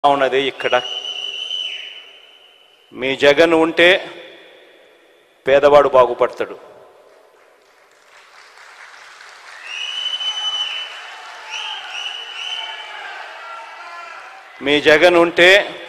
ఉన్నది ఇక్కడ మీ జగన్ ఉంటే పేదవాడు బాగుపడతాడు మీ జగన్ ఉంటే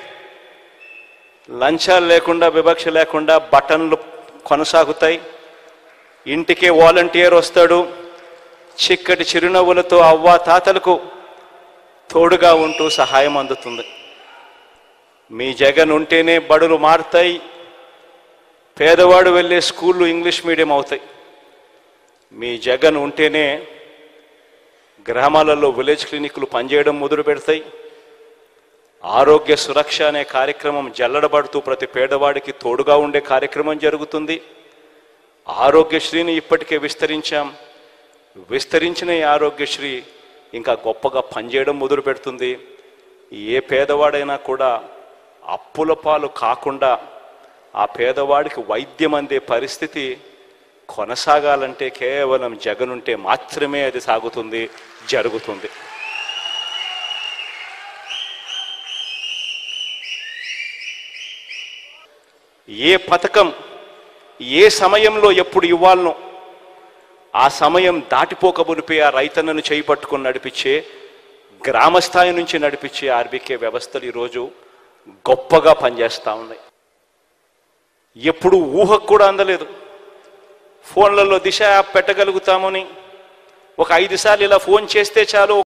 లంచాలు లేకుండా వివక్ష లేకుండా బటన్లు కొనసాగుతాయి ఇంటికే వాలంటీర్ వస్తాడు చిక్కటి చిరునవ్వులతో అవ్వ తాతలకు తోడుగా ఉంటూ సహాయం అందుతుంది మీ జగన్ ఉంటేనే బడులు మారుతాయి పేదవాడు వెళ్ళే స్కూళ్ళు ఇంగ్లీష్ మీడియం అవుతాయి మీ జగన్ ఉంటేనే గ్రామాలలో విలేజ్ క్లినిక్లు పనిచేయడం మొదలు పెడతాయి ఆరోగ్య సురక్ష అనే కార్యక్రమం జల్లడబడుతూ ప్రతి పేదవాడికి తోడుగా ఉండే కార్యక్రమం జరుగుతుంది ఆరోగ్యశ్రీని ఇప్పటికే విస్తరించాం విస్తరించిన ఈ ఆరోగ్యశ్రీ ఇంకా గొప్పగా పనిచేయడం మొదలు పెడుతుంది ఏ పేదవాడైనా కూడా అప్పుల పాలు కాకుండా ఆ పేదవాడికి వైద్యం అందే పరిస్థితి కొనసాగాలంటే కేవలం జగనుంటే మాత్రమే అది సాగుతుంది జరుగుతుంది ఏ పథకం ఏ సమయంలో ఎప్పుడు ఇవ్వాలనో ఆ సమయం దాటిపోక మునిపే ఆ రైతన్నను చేయి పట్టుకొని నడిపించే గ్రామ స్థాయి నుంచి నడిపించే ఆర్బీకే వ్యవస్థలు ఈరోజు గొప్పగా పనిచేస్తూ ఉన్నాయి ఎప్పుడు ఊహకు కూడా అందలేదు ఫోన్లలో దిశ యాప్ పెట్టగలుగుతామని ఒక ఐదు సార్లు ఇలా ఫోన్ చేస్తే చాలు